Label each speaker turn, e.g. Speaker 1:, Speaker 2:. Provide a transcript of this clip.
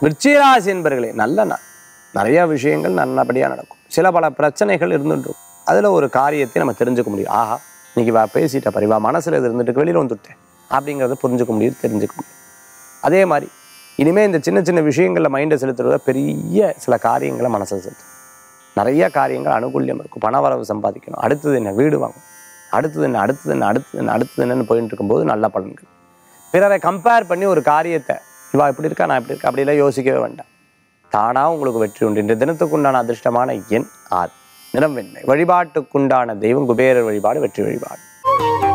Speaker 1: விருச்சிகராசி என்பர்களே நல்ல நாள் நிறைய விஷயங்கள் நல்லபடியாக நடக்கும் சில பல பிரச்சனைகள் இருந்துட்டு அதில் ஒரு காரியத்தை நம்ம தெரிஞ்சுக்க முடியும் ஆஹா இன்னைக்கு வா பேசிட்ட பரிவா மனசில் இது இருந்துட்டு வெளியில் வந்துட்டேன் அப்படிங்கிறத புரிஞ்சுக்க முடியும் தெரிஞ்சுக்க முடியும் அதே மாதிரி இனிமேல் இந்த சின்ன சின்ன விஷயங்களில் மைண்டை செலுத்துறத பெரிய சில காரியங்களை மனசில் செலுத்தும் நிறைய காரியங்கள் அனுகூல்யம் இருக்கும் பணவரவு சம்பாதிக்கணும் அடுத்தது என்ன வீடு வாங்கணும் அடுத்தது என்ன அடுத்தது என்ன அடுத்தது என்ன அடுத்தது என்னன்னு போயிட்டு இருக்கும்போது நல்ல பலன்கள் பிறரை கம்பேர் பண்ணி ஒரு காரியத்தை இவா இப்படி இருக்கா நான் இப்படி இருக்கா அப்படிலாம் யோசிக்கவே வேண்டாம் தானாக உங்களுக்கு வெற்றி உண்டு இன்றைய தினத்துக்குண்டான அதிர்ஷ்டமான எண் ஆறு நிறம் வெண்மை வழிபாட்டுக்குண்டான தெய்வம் குபேரர் வழிபாடு வெற்றி வழிபாடு